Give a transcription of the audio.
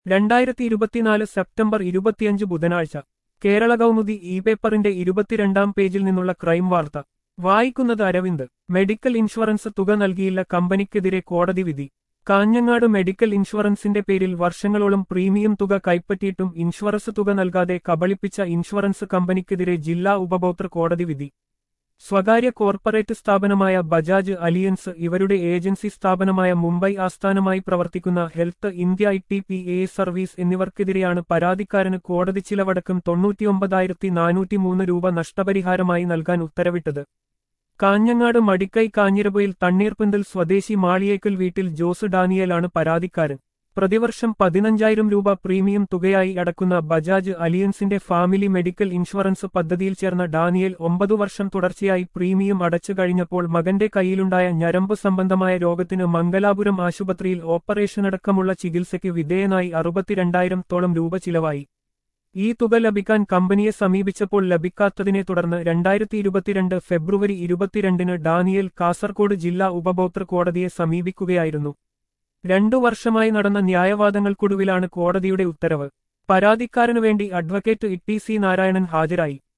രണ്ടായിരത്തി ഇരുപത്തിനാല് സെപ്റ്റംബർ ഇരുപത്തിയഞ്ച് ബുധനാഴ്ച കേരള കൗമുദി ഇ പേപ്പറിന്റെ ഇരുപത്തിരണ്ടാം പേജിൽ നിന്നുള്ള ക്രൈം വാർത്ത വായിക്കുന്നത് അരവിന്ദ് മെഡിക്കൽ ഇൻഷുറൻസ് തുക നൽകിയില്ല കമ്പനിക്കെതിരെ കോടതി വിധി കാഞ്ഞങ്ങാട് മെഡിക്കൽ ഇൻഷുറൻസിന്റെ പേരിൽ വർഷങ്ങളോളം പ്രീമിയം തുക കൈപ്പറ്റിയിട്ടും ഇൻഷുറൻസ് തുക നൽകാതെ കബളിപ്പിച്ച ഇൻഷുറൻസ് കമ്പനിക്കെതിരെ ജില്ലാ ഉപഭോക്തൃ കോടതി വിധി സ്വകാര്യ കോർപ്പറേറ്റ് സ്ഥാപനമായ ബജാജ് അലിയൻസ് ഇവരുടെ ഏജൻസി സ്ഥാപനമായ മുംബൈ ആസ്ഥാനമായി പ്രവർത്തിക്കുന്ന health India I T P A service എന്നിവർക്കെതിരെയാണ് പരാതിക്കാരന് കോടതി ചിലവടക്കം തൊണ്ണൂറ്റിയൊമ്പതായിരത്തി നാനൂറ്റിമൂന്ന് രൂപ നഷ്ടപരിഹാരമായി നൽകാൻ ഉത്തരവിട്ടത് കാഞ്ഞങ്ങാട് മടിക്കൈ കാഞ്ഞിരപൊയിൽ തണ്ണീർപ്പന്തൽ സ്വദേശി മാളിയേക്കൽ വീട്ടിൽ ജോസ് ഡാനിയലാണ് പരാതിക്കാരൻ പ്രതിവർഷം പതിനഞ്ചായിരം രൂപ പ്രീമിയം തുകയായി അടക്കുന്ന ബജാജ് അലിയൻസിന്റെ ഫാമിലി മെഡിക്കൽ ഇൻഷുറൻസ് പദ്ധതിയിൽ ചേർന്ന ഡാനിയൽ ഒമ്പതു വർഷം തുടർച്ചയായി പ്രീമിയം അടച്ചു കഴിഞ്ഞപ്പോൾ മകന്റെ കയ്യിലുണ്ടായ ഞരമ്പ് സംബന്ധമായ രോഗത്തിന് മംഗലാപുരം ആശുപത്രിയിൽ ഓപ്പറേഷനടക്കമുള്ള ചികിത്സയ്ക്ക് വിധേയനായി അറുപത്തിരണ്ടായിരത്തോളം രൂപ ചിലവായി ഈ തുക ലഭിക്കാൻ കമ്പനിയെ സമീപിച്ചപ്പോൾ ലഭിക്കാത്തതിനെ തുടർന്ന് രണ്ടായിരത്തി ഇരുപത്തിരണ്ട് ഫെബ്രുവരി ഇരുപത്തിരണ്ടിന് ഡാനിയൽ കാസർകോട് ജില്ലാ ഉപഭോക്തൃ കോടതിയെ സമീപിക്കുകയായിരുന്നു രണ്ടു വർഷമായി നടന്ന ന്യായവാദങ്ങൾക്കൊടുവിലാണ് കോടതിയുടെ ഉത്തരവ് പരാതിക്കാരനുവേണ്ടി advocate E T C Narayanan ഹാജരായി